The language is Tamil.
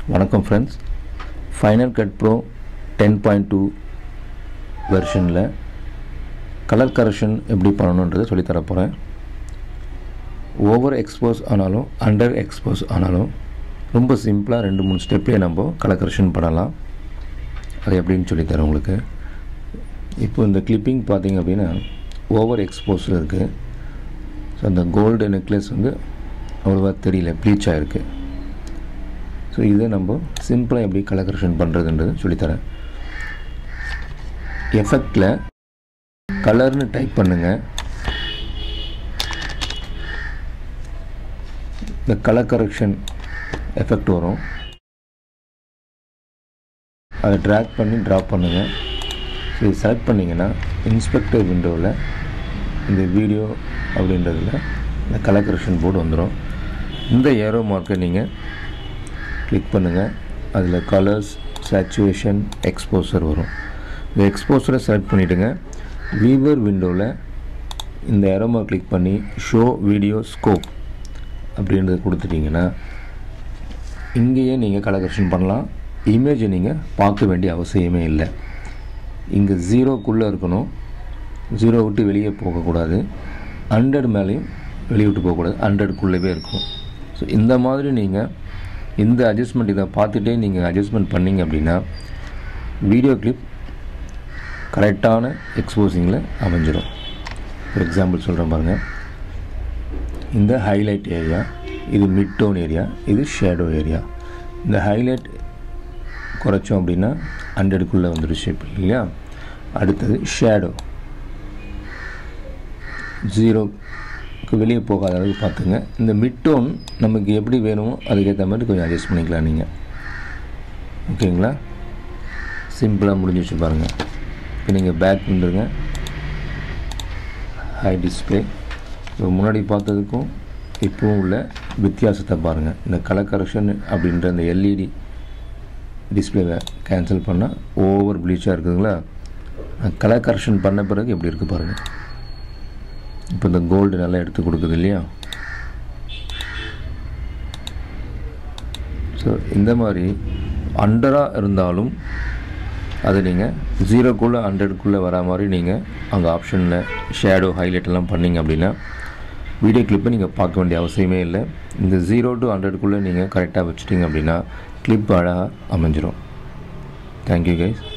வணக்கம் friends final cut pro ten point two வெர்ஷனில் கலர் கரெக்ஷன் எப்படி பண்ணணுன்றதை சொல்லித்தர போகிறேன் ஓவர் எக்ஸ்போஸ் ஆனாலும் அண்டர் எக்ஸ்போஸ் ஆனாலும் ரொம்ப சிம்பிளாக ரெண்டு மூணு ஸ்டெப்லேயே நம்ம கலர் கரெக்ஷன் பண்ணலாம் அது எப்படின்னு சொல்லித்தரேன் உங்களுக்கு இப்போ இந்த கிளிப்பிங் பார்த்தீங்க அப்படின்னா ஓவர் எக்ஸ்போஸில் இருக்குது ஸோ அந்த கோல்டு நெக்லஸ் வந்து அவ்வளோவா தெரியல ப்ளீச் ஆகிருக்கு ஸோ இதை நம்ம சிம்பிளாக எப்படி கலர் கரெக்ஷன் பண்ணுறதுன்றது சொல்லித்தரேன் எஃபெக்டில் கலர்னு டைப் பண்ணுங்கள் இந்த கலர் கரெக்ஷன் எஃபெக்ட் வரும் அதை ட்ராக் பண்ணி ட்ராப் பண்ணுங்கள் ஸோ இது செலக்ட் பண்ணிங்கன்னா இன்ஸ்பெக்டர் விண்டோவில் இந்த வீடியோ அப்படின்றதுல இந்த கலர் கரெக்ஷன் போர்டு வந்துடும் இந்த ஏரோ மார்க்கை நீங்கள் கிளிக் பண்ணுங்கள் அதில் கலர்ஸ் சேச்சுவேஷன் எக்ஸ்போசர் வரும் இந்த எக்ஸ்போசரை செலக்ட் பண்ணிவிடுங்க வீவர் விண்டோவில் இந்த ஏரோமா கிளிக் பண்ணி ஷோ வீடியோ ஸ்கோப் அப்படின்றத கொடுத்துட்டிங்கன்னா இங்கேயே நீங்கள் கலர் கரெக்ஷன் பண்ணலாம் இமேஜை நீங்கள் பார்க்க வேண்டிய அவசியமே இல்லை இங்கே ஜீரோக்குள்ளே இருக்கணும் ஜீரோ விட்டு வெளியே போகக்கூடாது ஹண்ட்ரட் மேலேயும் வெளியே விட்டு போகக்கூடாது ஹண்ட்ரடுக்குள்ளவே இருக்கணும் ஸோ இந்த மாதிரி நீங்கள் இந்த அட்ஜஸ்ட்மெண்ட் இதை பார்த்துட்டே நீங்கள் அட்ஜஸ்ட்மெண்ட் பண்ணிங்க அப்படின்னா வீடியோ கிளிப் கரெக்டான எக்ஸ்போசிங்கில் அமைஞ்சிடும் ஃபார் எக்ஸாம்பிள் சொல்கிறேன் பாருங்கள் இந்த ஹைலைட் ஏரியா இது மிட் டோன் ஏரியா இது ஷேடோ ஏரியா இந்த ஹைலைட் குறைச்சோம் அப்படின்னா ஹண்ட்ரடுக்குள்ளே வந்துடும் ஷேப் இல்லையா அடுத்தது ஷேடோ ஜீரோக்கு வெளியே போகாத அளவுக்கு பார்த்துங்க இந்த மிட் டோன் நமக்கு எப்படி வேணுமோ அதுக்கேற்ற மாதிரி கொஞ்சம் அட்ஜஸ்ட் பண்ணிக்கலாம் நீங்கள் ஓகேங்களா சிம்பிளாக முடிஞ்சிச்சு பாருங்கள் இப்போ நீங்கள் பேக் வந்துருங்க ஹை டிஸ்பிளே இப்போ முன்னாடி பார்த்ததுக்கும் இப்போவும் உள்ள வித்தியாசத்தை பாருங்கள் இந்த கலர் கரெக்ஷன் அப்படின்ற அந்த எல்இடி டிஸ்பிளேவை கேன்சல் பண்ணால் ஓவர் ப்ளீச்சாக இருக்குதுங்களா கலர் கரெக்ஷன் பண்ண பிறகு எப்படி இருக்குது பாருங்கள் இப்போ இந்த கோல்டு நல்லா எடுத்து கொடுக்குது இல்லையா ஸோ இந்த மாதிரி அண்டராக இருந்தாலும் அதை நீங்கள் ஜீரோக்குள்ளே ஹண்ட்ரடுக்குள்ளே வரா மாதிரி நீங்கள் அங்கே ஆப்ஷனில் ஷேடோ ஹைலைட் எல்லாம் பண்ணிங்க அப்படின்னா வீடியோ கிளிப்பை நீங்கள் பார்க்க வேண்டிய அவசியமே இல்லை இந்த ஜீரோ டு ஹண்ட்ரடுக்குள்ளே நீங்கள் கரெக்டாக வச்சுட்டிங்க அப்படின்னா கிளிப் அழகாக அமைஞ்சிரும் தேங்க்யூ கைஸ்